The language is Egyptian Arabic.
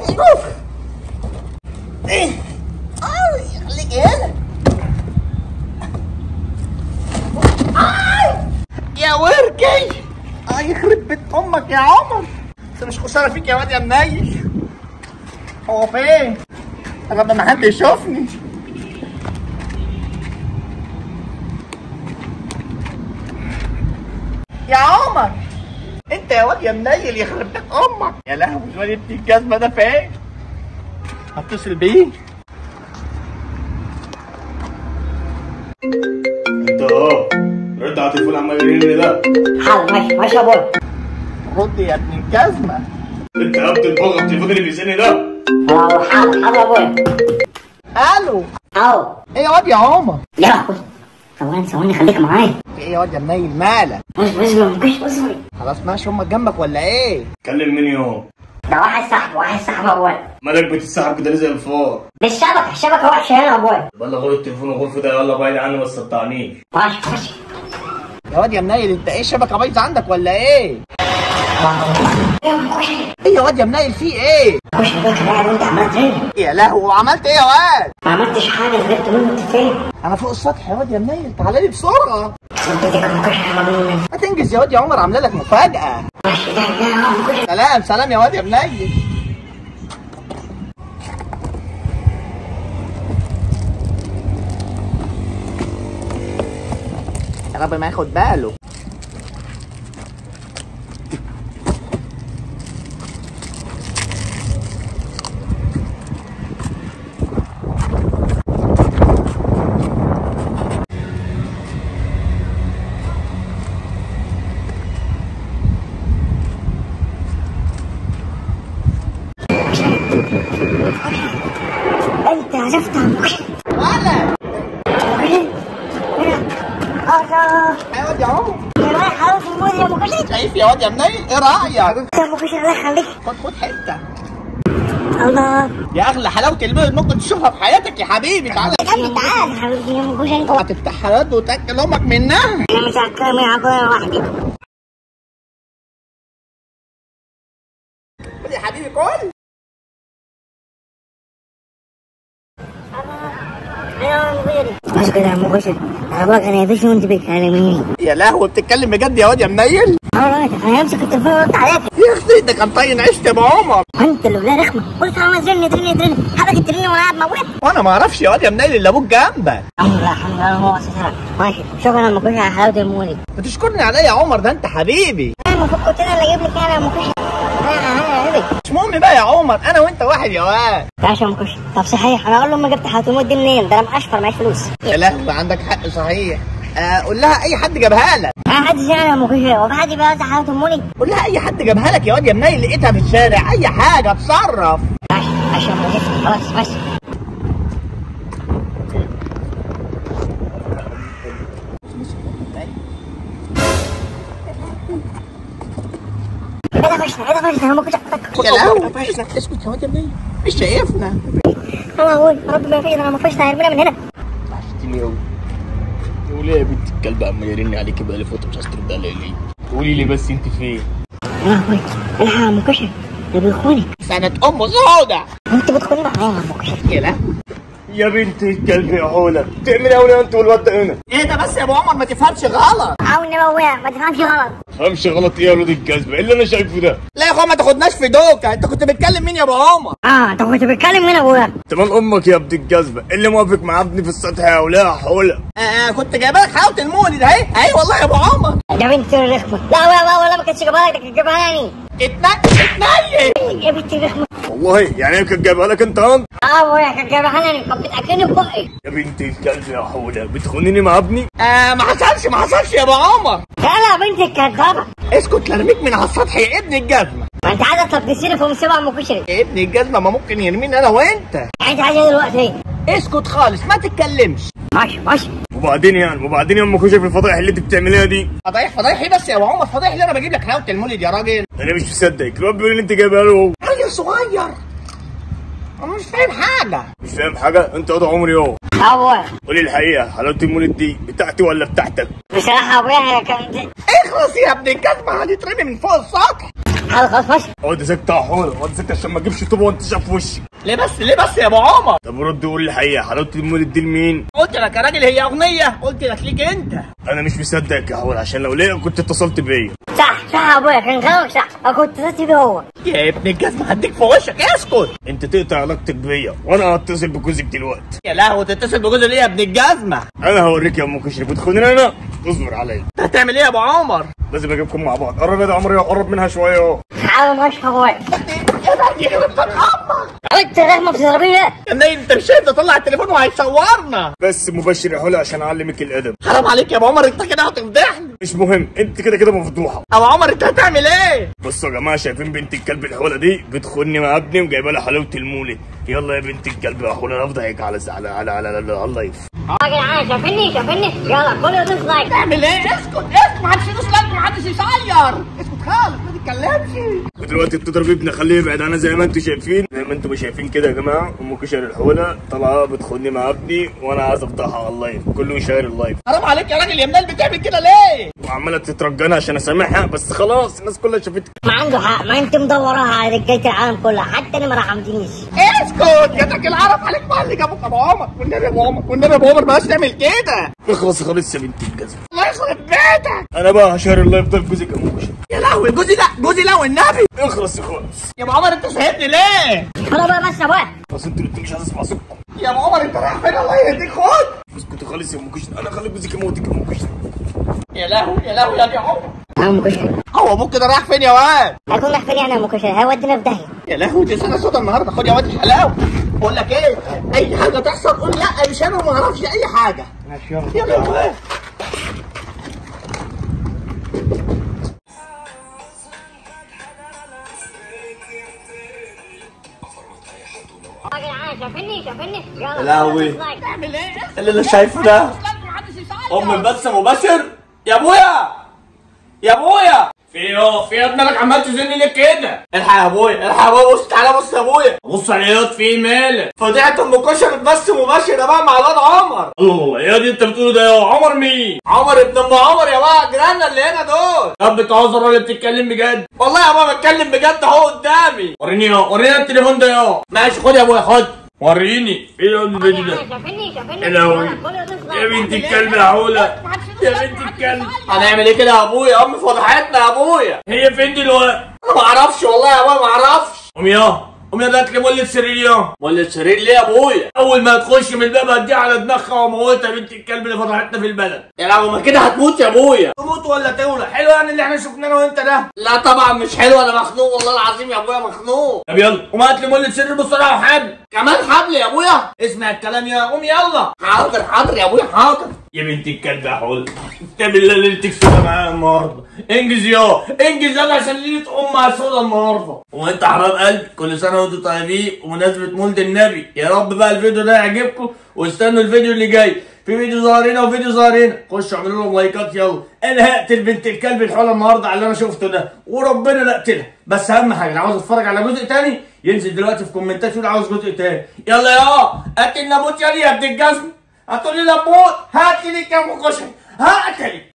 اوف ايه اه خليك هنا آه. يا وركي اه يخرب بيت امك يا عمر بس مش خساره فيك يا واد يا منيل هو فين؟ رب ما حد يشوفني يا عمر انت يا واد يا منيل يخرب بيت امك يا لهوي الواد ابن الجزمه ده فين؟ هتصل بيه انت اه رد على التليفون عمال يرن ده حاضر ماشي ماشي يا ابويا رد يا ابن الجزمه انت يا ابن البغل التليفون اللي بيزني ده اه حاضر حاضر يا ابويا الو اهو ايه يا واد يا عمر يا لهوي ثواني ثواني خليك معايا في ايه يا واد يا منيل مالك اصبر اصبر ما تجيش اصبر خلاص ماشي امك جنبك ولا ايه كلم مين يوم ده واحد صاحبي واحد صاحبي يا ابويا مالك بتتسحب كده ليه زي الفار بالشبكه الشبكه وحشه هنا يا ابويا يلا خد التليفون وغرفه ده يلا بعيد عني ما تسطعنيش ماشي ماشي يا واد يا منيل انت ايه الشبكه بايظه عندك ولا ايه يا مخش ايه يا واد يا منيل في ايه مخش ده كان قاعد وانت عمال ترن يا لهوي عملت ايه يا واد ما عملتش حاجه غلبت منه انت فين انا فوق السطح يا واد يا منيل تعالى لي بسرعه انت دي كان مخش على ما تنجز يا واد يا عمر عامله لك مفاجاه ماشي ده ده اه مخش سلام سلام يا واد يا منيل يا رب ما ياخد باله انت عرفت عن مخش ولا الله يا واد يا عمر يا رايح حلاوه المول يا مخش شايف يا واد يا منيل ايه رايك يا مخش الله يخليك خد خد حته الله يا اغلى حلاوه الميل ممكن تشوفها في حياتك يا حبيبي تعالى تعال تعال حبيبي يا مخش انت هتفتحها يد وتاكل امك منها انا مش هتكلم يا ابويا لوحدي خد يا حبيبي كل بس كده يا ام كشري ابوك انا يا وانت بتكلميني يا لهوي بتتكلم بجد يا واد يا منيل اه انا همسك التليفون وارد عليك يا اختي ده كان طين عشت يا ابو عمر انت اللي ولا رخمه كل سنه ترن ترن ترن حضرتك ترن وانا قاعد موت وانا ما اعرفش يا واد يا منيل اللي ابوك جنبك الحمد لله الحمد لله هو اساسا ماشي شكرا يا ام كشري على حلاوه المولد بتشكرني عليا يا عمر ده انت حبيبي انا المفروض كنت انا اللي اجيب لك انا يا ام كشري انا انا يا بيبي مش مهم بقى يا عمر انا وانت واحد يا واد ماشي يا ام كشري طب صحيح انا اقول له ما جبت حلاوه المولد دي منين ده انا مقشفر معيش فلوس يا لهوي عندك حق صحيح آه قول لها اي حد جابها لك ما حدش يعني يا ام كشري هو في حد بيوزع حلاوه المولد قول لها اي حد جابها لك يا واد يا منيل لقيتها في الشارع اي حاجه اتصرف ماشي ماشي يا ام كشري خلاص ماشي ايه ده فشل ايه ده فشل انا ما كنتش أفتكر. يا لهوي اسكت يا واد يا منيل مش شايفنا انا اقول يا رب ما فيش انا ما فيش هيرمينا من هنا عشتني قوي قولي يا بنت الكلب عمال يرن عليكي بقالي فتره مش عايز ترد عليا ليه قولي لي بس انت فين يا اخوي الحق يا ام كشري ده بيخوني سنة ام سودة انت بتخوني معايا يا ام كشري يا لهوي يا بنت الكلب يا حوله بتعمل ايه هنا انت والواد ده هنا ايه ده بس يا ابو عمر ما تفهمش غلط او نبويا ما تفهمش غلط فهمش غلط ايه يا ولاد الكذب ايه اللي انا شايفه ده لا يا اخويا ما تاخدناش في دوكا انت كنت بتكلم مين يا ابو عمر اه انت كنت بتتكلم مين ابويا تمام امك يا ابن الجذبه اللي موافق مع ابني في السطح يا ولا يا حوله آه آه كنت جايبه لك حلاوه المولد اهي اهي والله يا ابو عمر يا بنت الرخمه لا لا لا ولا ما كانتش جايبها لك ده كانت جايبها يعني اتنك اتنيل يا بنت الرخمه والله يعني هي كانت جايبها لك انت هون اه ابويا كانت جايبها يعني كانت بتاكلني ببقي يا بنت الكلب يا حوله بتخونيني مع ابني آه ما حصلش ما حصلش يا ابو عمر لا لا بنت الكذابه اسكت لرميك من على السطح يا ابن الجزمه ما انت عايزه تلبسيني في مصيبه ام كشري يا ابن الجزمه ما ممكن يرميني انا وانت انت عايزه دلوقتي ايه اسكت خالص ما تتكلمش ماشي ماشي وبعدين يعني وبعدين يا ام كشري في الفضائح اللي انت بتعمليها دي فضايح فضايح ايه بس يا ابو عمر فضايح اللي انا بجيب لك حلاوه المولد يا راجل انا مش مصدقك الواد بيقول لي انت جايبها له هو راجل صغير انا مش فاهم حاجه مش فاهم حاجه انت وضع عمري اهو اه ابويا قولي الحقيقه حلاوه المولد دي بتاعتي ولا بتاعتك بصراحه ابويا هي كانت اخلص يا ابن الجزمه هتترمي من فوق السطح تعال خلاص ماشي اقعد ساكت يا حوله اقعد ساكت عشان ما اجيبش طوبه وانت شاف وشي ليه بس ليه بس يا ابو عمر طب رد قول لي الحقيقه حلاوه المولد دي لمين قلت لك يا راجل هي اغنيه قلت لك ليك انت انا مش مصدقك يا حوله عشان لو ليه كنت اتصلت بيا صح صح يا ابويا كان كلامك صح انا كنت اتصلت بيه هو يا ابن الجزمه هديك في وشك اسكت انت تقطع علاقتك بيا وانا هتصل بجوزك دلوقتي يا لهوي تتصل بجوز ليه يا ابن الجزمه انا هوريك يا ام كشري بتخوني انا اصبر عليا انت هتعمل ايه يا ابو عمر لازم اجيبكم مع بعض قرب يا ده عمري قرب منها شويه اهو تعال ماشي يا ابويا يا راجل انت اتأمر. انت رخمه بتضربيه ليه؟ يا منين انت مش شايف ده طلع التليفون وهيصورنا بس مبشر يا حوله عشان اعلمك الادب حرام عليك يا ابو عمر انت كده هتفضحني مش مهم انت كده كده مفضوحه ابو عمر انت هتعمل ايه بصوا يا جماعه شايفين بنت الكلب الحوله دي بتخوني مع ابني وجايبه لها حلاوه المولد يلا يا بنت الكلب يا حوله انا افضحك على على على على, على, على اللايف اه يا جدعان شايفيني شايفيني يلا كله يدوس لايك تعمل ايه اسكت اسكت محدش يدوس لايك محدش يصير اسكت خالص ما تتكلمش ودلوقتي بتضرب ابني خليه يبعد عنها زي ما انتم شايفين زي ما انتم شايفين كده يا جماعه ام كشري الحوله طالعه بتخوني مع ابني وانا عايز افضحها على اللايف كله يشير اللايف حرام عليك يا راجل يا منال بتعمل كده ليه وعماله تترجانا عشان اسامحها بس خلاص الناس كلها شافتك ما عنده حق ما انت مدوراها على رجاله العالم كلها حتى انا ما رحمتنيش اسكت جاتك العرف عليك بقى اللي جابوك ابو عمر والنبي يا ابو عمر والنبي يا ابو عمر بلاش تعمل كده اخلص خالص يا بنت الجزمه الله يخرب بيتك انا بقى هشير اللايف ده لجوزك يا ام كشري يا لهوي جوزي لا جوزي لا والنبي اخلص خالص يا ابو عمر انت سايبني ليه خلاص بقى بس يا ابويا بس انتوا الاتنين مش عايز اسمع صوتكم يا ابو عمر انت رايح فين الله يهديك خد اسكتوا خالص يا ام كشري انا خلي جوزك يموتك يا ام كشري يا لهوي يا لهوي يا ابو عمر يا ام كشري هو ابوك كده رايح فين يا واد هيكون راح فين يعني يا ام كشري هيودينا في داهيه يا لهوي دي سنه سودا النهارده خد يا واد الحلاوه بقول لك ايه اي حاجه تحصل قول لا مش انا ما اعرفش اي حاجه ماشي يلا يا لهوي اه يا جدعان شايفيني شايفيني يلا لهوي. دوس لايك. تعمل ايه اللي انا شايفه ده ام البث مباشر يا ابويا يا ابويا في ايه في ايه مالك عمال تزن ليه كده الحق يا ابويا الحق يا ابويا بص تعالى بص يا ابويا بص على ايه في ايه مالك فضيحه ام كشري بث مباشر يا بقى مع الواد عمر الله الله ايه دي انت بتقوله ده يا عمر مين عمر ابن ام عمر يا بقى جيراننا اللي هنا دول طب بتهزر ولا بتتكلم بجد والله يا بابا بتكلم بجد اهو قدامي وريني يا وريني التليفون ده يا ماشي خد يا ابويا خد وريني ايه يا اه يا الفيديو ده جدعان شايفيني شايفيني يا لهوي. يلا كله يدوس لايك. يا بنت الكلب يا حوله يا بنت الكلب هنعمل ايه كده يا ابويا امي فضحتنا يا ابويا هي فين دلوقتي انا ما اعرفش والله يا ابويا ما اعرفش قوم يا قوم يا ده هات لي مولد سرير يا ولا السرير ليه يا ابويا اول ما تخش من الباب هديها على دماغها واموتها بنت الكلب اللي فضحتنا في البلد يا لهوي ما كده هتموت يا ابويا تموت ولا تولع حلو يعني اللي احنا شفناه انا وانت ده لا طبعا مش حلو انا مخنوق والله العظيم يا ابويا مخنوق طب يلا قوم هات لي مولد سرير بسرعه وحبل كمان حبل يا ابويا اسمع الكلام يا قوم يلا حاضر حاضر يا ابويا حاضر يا بنت الكلب يا حول انت بالله ليلتك سودا معايا النهارده انجز يا انجز يلا عشان ليله امها سودا النهارده وانت حرام قلب كل سنه وانتم طيبين ومناسبه مولد النبي يا رب بقى الفيديو ده يعجبكم واستنوا الفيديو اللي جاي في فيديو ظاهر هنا وفيديو ظاهر هنا خشوا اعملوا لهم لايكات يلا انا هقتل بنت الكلب الحوله النهارده على اللي انا شفته ده وربنا لا اقتلها بس اهم حاجه اللي عاوز اتفرج على جزء تاني ينزل دلوقتي في كومنتات يقول عاوز جزء تاني يلا يا قتل نابوت يا يا ابن الجزم هتقول لي نابوت هات لي كام كشري هقتل